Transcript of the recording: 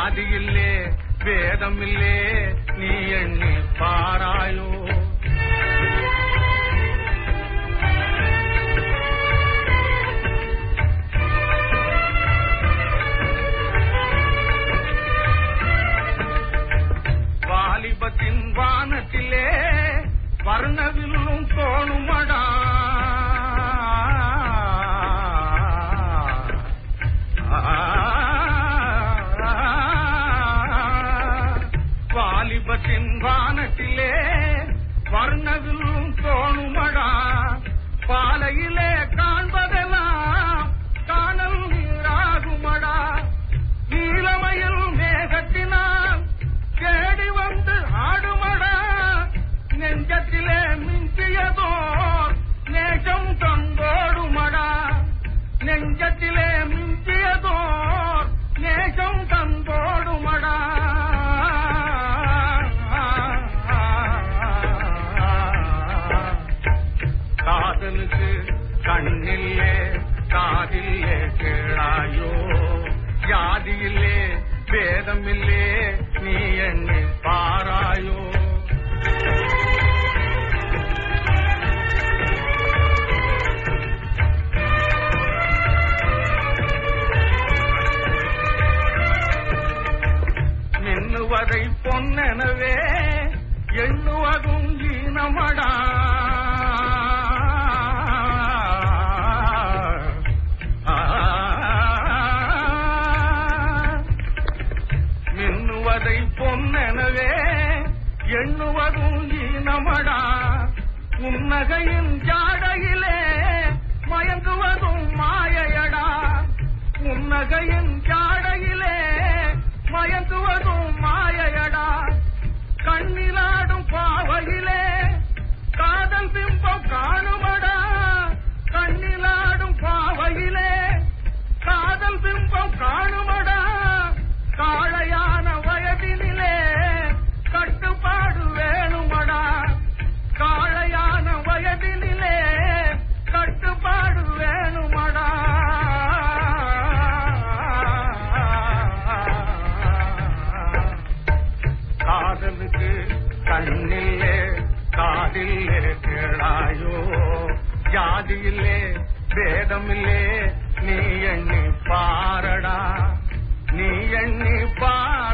ஜாதியில்லே வேதமில்லே நீ எண்ணி பாராயோ வாலிபத்தின் வானத்திலே வர்ணவில்லும் தோணுமடா வாலிபத்தின் வானத்திலே வர்ணவில்லும் தோணுமடா பாலையிலே காண்பதெல்லாம் காணல் நீராகுமடா நீலமயில் மேகத்தினால் தேடி வந்து ஆடுமடா நெஞ்சத்திலே மிஞ்சியதோ நேசம் தந்தோடுமடா நெஞ்சத்திலே மிஞ்சியதோ நேசம் தந்தோடுமடா காதலுக்கு கண்ணில்லே காதில்லே கேளாயோ ஜாதியில்லே வேதமில்லே நீ என்னை பாராயோ மின்னுவதை பொன்னெனவே எண்ணுவதும் ஈனமடா மின்னுவதை பொன்னெனவே எண்ணுவதும் ஈனமடா உன்னகையின் ஜாடையிலே மயங்குவதும் மாயையடா உன்னகையின் ஜாடையிலே மயங்குவதும் மாயையடா கண்ணிலாடும் பாவையிலே காதல் பிம்பம் காணுமடா கண்ணிலாடும் பாவையிலே காதல் பிம்பம் காணுமடா காளையான வயதினிலே கட்டுப்பாடு வேணுமடா காளையான வயதினிலே கட்டுப்பாடு வேணுமடா காதலுக்கு கண்ணில்லே காதில்லே கேளாயோ ஜாதியில்லே வேதமில்லே நீ எண்ணி பாரடா நீ எண்ணி பார